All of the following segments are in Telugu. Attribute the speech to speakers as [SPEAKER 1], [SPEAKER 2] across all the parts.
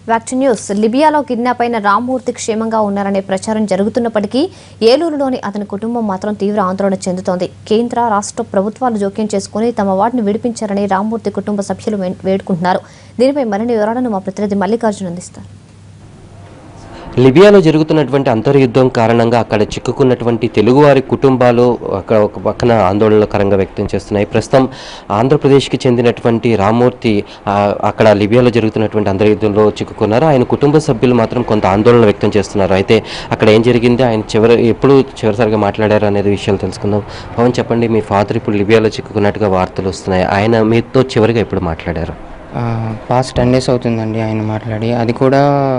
[SPEAKER 1] బ్యాక్ టు న్యూస్ లిబియాలో కిడ్నాప్ అయిన రామ్మూర్తి క్షేమంగా ఉన్నారనే ప్రచారం జరుగుతున్నప్పటికీ ఏలూరులోని అతని కుటుంబం మాత్రం తీవ్ర ఆందోళన చెందుతోంది కేంద్ర రాష్ట్ర ప్రభుత్వాలు జోక్యం చేసుకుని తమ వాటిని విడిపించారని రామ్మూర్తి కుటుంబ సభ్యులు వే- వేడుకుంటున్నారు దీనిపై మరిన్ని వివరాలను మా ప్రతినిధి మల్లికార్జున్ అందిస్తారు
[SPEAKER 2] లిబియాలో జరుగుతున్నటువంటి అంతర్యుద్ధం కారణంగా అక్కడ చిక్కుకున్నటువంటి తెలుగువారి కుటుంబాలు అక్కడ ఒక పక్కన ఆందోళనకరంగా వ్యక్తం చేస్తున్నాయి ప్రస్తుతం ఆంధ్రప్రదేశ్కి చెందినటువంటి రామ్మూర్తి ఆ, అక్కడ లిబియాలో జరుగుతున్నటువంటి అంతర్యుద్ధంలో చిక్కుకున్నారు ఆయన కుటుంబ సభ్యులు మాత్రం కొంత ఆందోళన వ్యక్తం చేస్తున్నారు అయితే అక్కడ ఏం జరిగింది ఆయన చివరి ఎప్పుడు చివరిసారిగా మాట్లాడారు అనేది విషయాలు తెలుసుకుందాం పవన్ చెప్పండి మీ ఫాదర్ ఇప్పుడు లిబియాలో చిక్కుకున్నట్టుగా వార్తలు వస్తున్నాయి ఆయన మీతో చివరిగా ఎప్పుడు మాట్లాడారు
[SPEAKER 3] పాస్ట్ టెన్ డేస్ అవుతుందండి ఆయన మాట్లాడి అది కూడా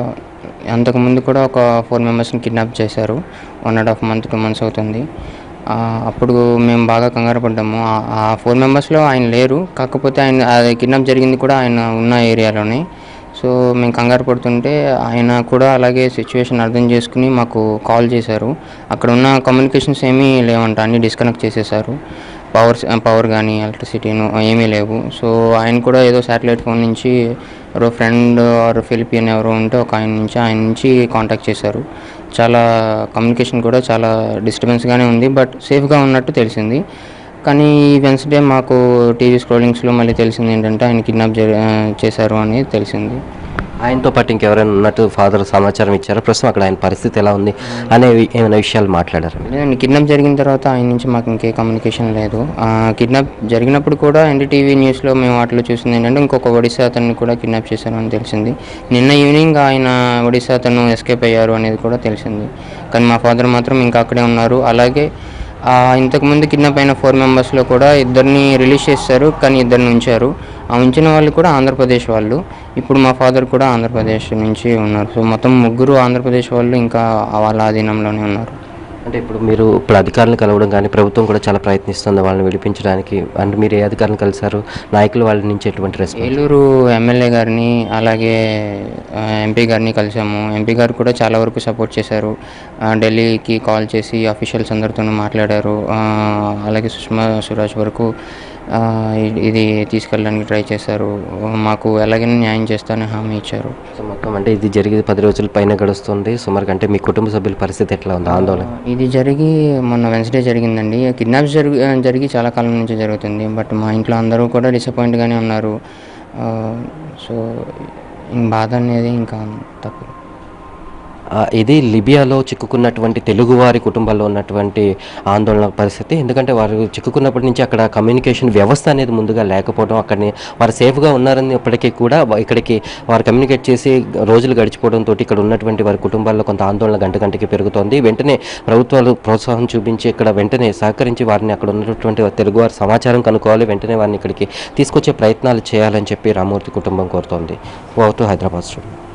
[SPEAKER 3] అంతకుముందు కూడా ఒక ఫోర్ మెంబర్స్ని కిడ్నాప్ చేశారు one and half month two months అవుతుంది ఆ, అప్పుడు మేము బాగా కంగారు పడ్డాము ఆ- ఆ ఫోర్ మెంబర్స్లో ఆయన లేరు కాకపోతే ఆయన అది కిడ్నాప్ జరిగింది కూడా ఆయన ఉన్న ఏరియాలోనే సో మేము కంగారు పడుతుంటే ఆయన కూడా అలాగే సిచ్యువేషన్ అర్థం చేసుకుని మాకు కాల్ చేశారు అక్కడ ఉన్న కమ్యూనికేషన్స్ ఏమీ లేవంట అన్నీ డిస్కనెక్ట్ చేసేసారు పవర్ పవర్ కానీ ఎలక్ట్రిసిటీను ఏమీ లేవు సో ఆయన కూడా ఏదో శాటిలైట్ ఫోన్ నుంచి ఎవరో ఫ్రెండ్ ఆర్ ఫిలిపియన్ ఎవరో ఉంటే ఒక ఆయన నుంచి ఆయన నుంచి కాంటాక్ట్ చేశారు చాలా కమ్యూనికేషన్ కూడా చాలా డిస్టర్బెన్స్గానే ఉంది బట్ సేఫ్గా ఉన్నట్టు తెలిసింది కానీ ఈ వెన్స్డే మాకు టీవీ స్క్రోలింగ్స్లో మళ్ళీ తెలిసింది ఏంటంటే ఆయన కిడ్నాప్ చేశారు అని తెలిసింది
[SPEAKER 2] ఆయనతో పాటు ఇంకెవరైనా ఉన్నట్టు ఫాదర్ సమాచారం ఇచ్చారు ప్రస్తుతం అక్కడ ఆయన పరిస్థితి ఎలా ఉంది అనే ఏమైనా విషయాలు మాట్లాడారు
[SPEAKER 3] లేదండి కిడ్నాప్ జరిగిన తర్వాత ఆయన నుంచి మాకు ఇంకే కమ్యూనికేషన్ లేదు ఆ, కిడ్నాప్ జరిగినప్పుడు కూడా ఎన్డీటీవీ న్యూస్లో మేము వాటిలో చూసింది ఏంటంటే ఇంకొక ఒడిశా అతన్ని కూడా కిడ్నాప్ చేశారు అని తెలిసింది నిన్న ఈవినింగ్ ఆయన ఒడిశా అతను ఎస్కేప్ అయ్యారు అనేది కూడా తెలిసింది కానీ మా ఫాదర్ మాత్రం ఇంకా అక్కడే ఉన్నారు అలాగే ఆ, ఇంతకుముందు కిడ్నాప్ అయిన ఫోర్ మెంబర్స్లో కూడా ఇద్దరిని రిలీజ్ చేశారు కానీ ఇద్దరిని ఉంచారు ఆ ఉంచిన వాళ్ళు కూడా ఆంధ్రప్రదేశ్ వాళ్ళు ఇప్పుడు మా ఫాదర్ కూడా ఆంధ్రప్రదేశ్ నుంచి ఉన్నారు సో మొత్తం ముగ్గురు ఆంధ్రప్రదేశ్ వాళ్ళు ఇంకా వాళ్ళ ఆధీనంలోనే ఉన్నారు
[SPEAKER 2] అంటే ఇప్పుడు మీరు ఇప్పుడు అధికారులను కలవడం కానీ ప్రభుత్వం కూడా చాలా ప్రయత్నిస్తుంది వాళ్ళని విడిపించడానికి అంటే మీరు ఏ అధికారులను కలిసారు నాయకులు వాళ్ళ నుంచి ఎటువంటి రెస్పాన్స్
[SPEAKER 3] ఏలూరు ఎమ్మెల్యే గారిని అలాగే ఆ, ఎంపీ గారిని కలిసాము ఎంపీ గారు కూడా చాలా వరకు సపోర్ట్ చేశారు ఆ, ఢిల్లీకి కాల్ చేసి అఫీషియల్స్ అందరితోనూ మాట్లాడారు ఆ, అలాగే సుష్మా స్వరాజ్ వరకు ఆ, ఇ- ఇది తీసుకెళ్ళడానికి ట్రై చేశారు మాకు ఎలాగైనా న్యాయం చేస్తానని హామీ ఇచ్చారు
[SPEAKER 2] సో మొత్తం అంటే ఇది జరిగి పది రోజుల పైన గడుస్తుంది సుమారు అంటే మీ కుటుంబ సభ్యుల పరిస్థితి ఎట్లా ఉంది ఆందోళన
[SPEAKER 3] ఇది జరిగి మొన్న వెన్స్డే జరిగిందండి కిడ్నాప్ జరిగి జరిగి చాలా కాలం నుంచి జరుగుతుంది బట్ మా ఇంట్లో అందరూ కూడా డిసప్పాయింట్గానే ఉన్నారు ఆ, సో ఇంక బాధ అనేది ఇంకా తప్పు
[SPEAKER 2] ఆ, ఇది లిబియాలో చిక్కుకున్నటువంటి తెలుగువారి కుటుంబాల్లో ఉన్నటువంటి ఆందోళన పరిస్థితి ఎందుకంటే వారు చిక్కుకున్నప్పటి నుంచి అక్కడ కమ్యూనికేషన్ వ్యవస్థ అనేది ముందుగా లేకపోవడం అక్కడిని వారు సేఫ్గా ఉన్నారని ఇప్పటికీ కూడా వా- ఇక్కడికి వారు కమ్యూనికేట్ చేసి రోజులు గడిచిపోవడంతో ఇక్కడ ఉన్నటువంటి వారి కుటుంబాల్లో కొంత ఆందోళన గంట గంటకి పెరుగుతోంది వెంటనే ప్రభుత్వాలు ప్రోత్సాహం చూపించి ఇక్కడ వెంటనే సహకరించి వారిని అక్కడ ఉన్నటువంటి తెలుగువారి సమాచారం కనుక్కోవాలి వెంటనే వారిని ఇక్కడికి తీసుకొచ్చే ప్రయత్నాలు చేయాలని చెప్పి రామూర్తి కుటుంబం కోరుతోంది ఓవర్ టు హైదరాబాద్ స్టూడియో